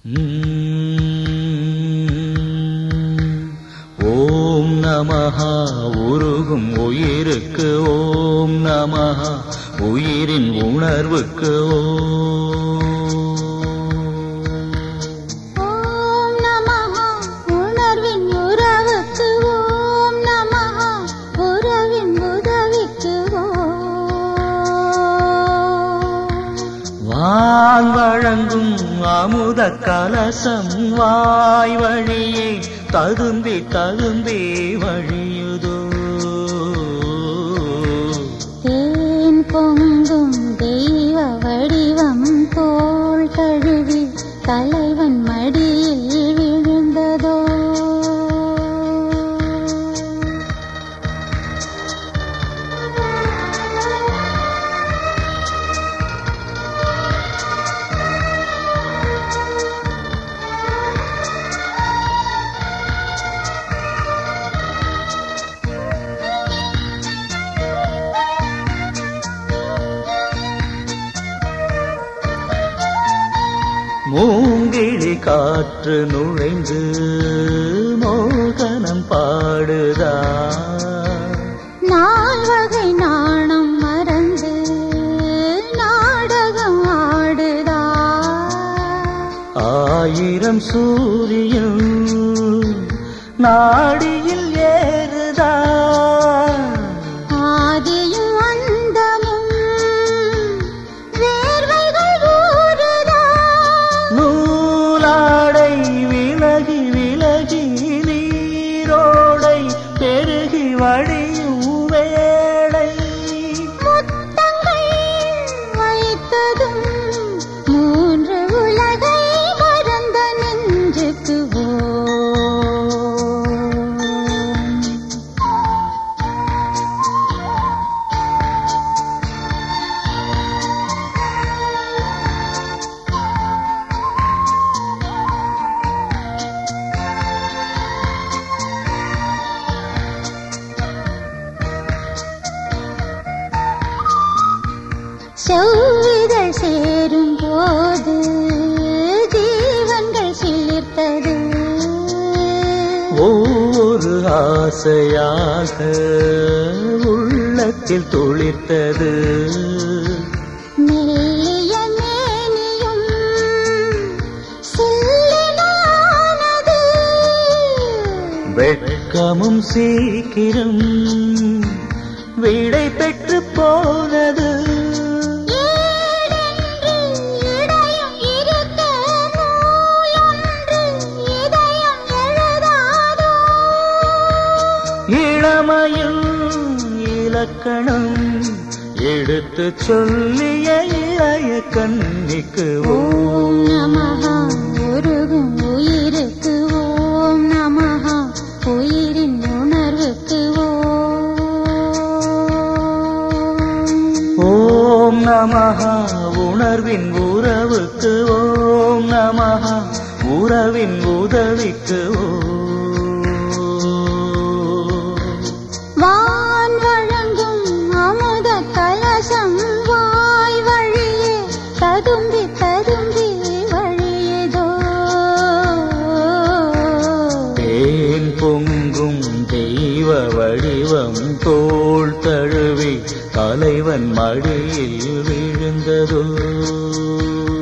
ஓம் நமஹா உருகும் உயிருக்கு ஓம் நமஹா உயிரின் உணர்வுக்கு ஓம் ஓம் நமஹா உணர்வின் உறவுக்கு ஓம் நமஹா உறவின் உதவிக்கு ஓம் வான் வழங்கும் அமுத கலசம் வாய் வழியே ததும்பி ததும்பி வழியுதோ தேன் பொங்கும் தெய்வ வடிவம் தோள் தழுவி தலைவன் மடியில் விழுந்ததோ மூங்கிழி காற்று நுழைந்து மோகனம் பாடுதா நால்வகை நாணம் மறந்து நாடகம் ஆடுதா ஆயிரம் சூரியன் நாடியில் ஏறுதா ஆதியும் அந்தமும் வேர்வைகள் ஊறுதா நூலாடை விலகி விலகி நீரோடை பெருகி வழியும் வேளை முத்தங்கள் வைத்ததும் மூன்று உலகை மறந்த நெஞ்சுக்கு ஓம் செவ்விதழ் சேரும் போது ஜீவன்கள் சிலிர்த்தது ஒவ்வொரு ஆசையாக உள்ளத்தில் துளிர்த்தது மெல்லிய மேனியும் சில்லினானது வெட்கமும் சீக்கிரம் விடை பெற்று போனது ஏடென்று இடையும் இருக்க நூலொன்று இதயம் எழுதாதோ இளமையில் இலக்கணம் எடுத்து சொல்லிய இளைய கண்ணிக்கு ஓம் நமஹா உருகும் உயிருக்கு ஓம் நமஹா உயிரின் உணர்வுக்கு ஓம் ஓம் நமஹா உணர்வின் உறவுக்கு ஓம் நமஹா உறவின் உதவிக்கு ஓம் வான் வழங்கும் அமுத கலசம் வாய் வழியே ததும்பி ததும்பி வழியதோ தேன் பொங்கும் தெய்வ வடிவம் தோள் தழுவி தலைவன் மடியில் விழுந்ததோ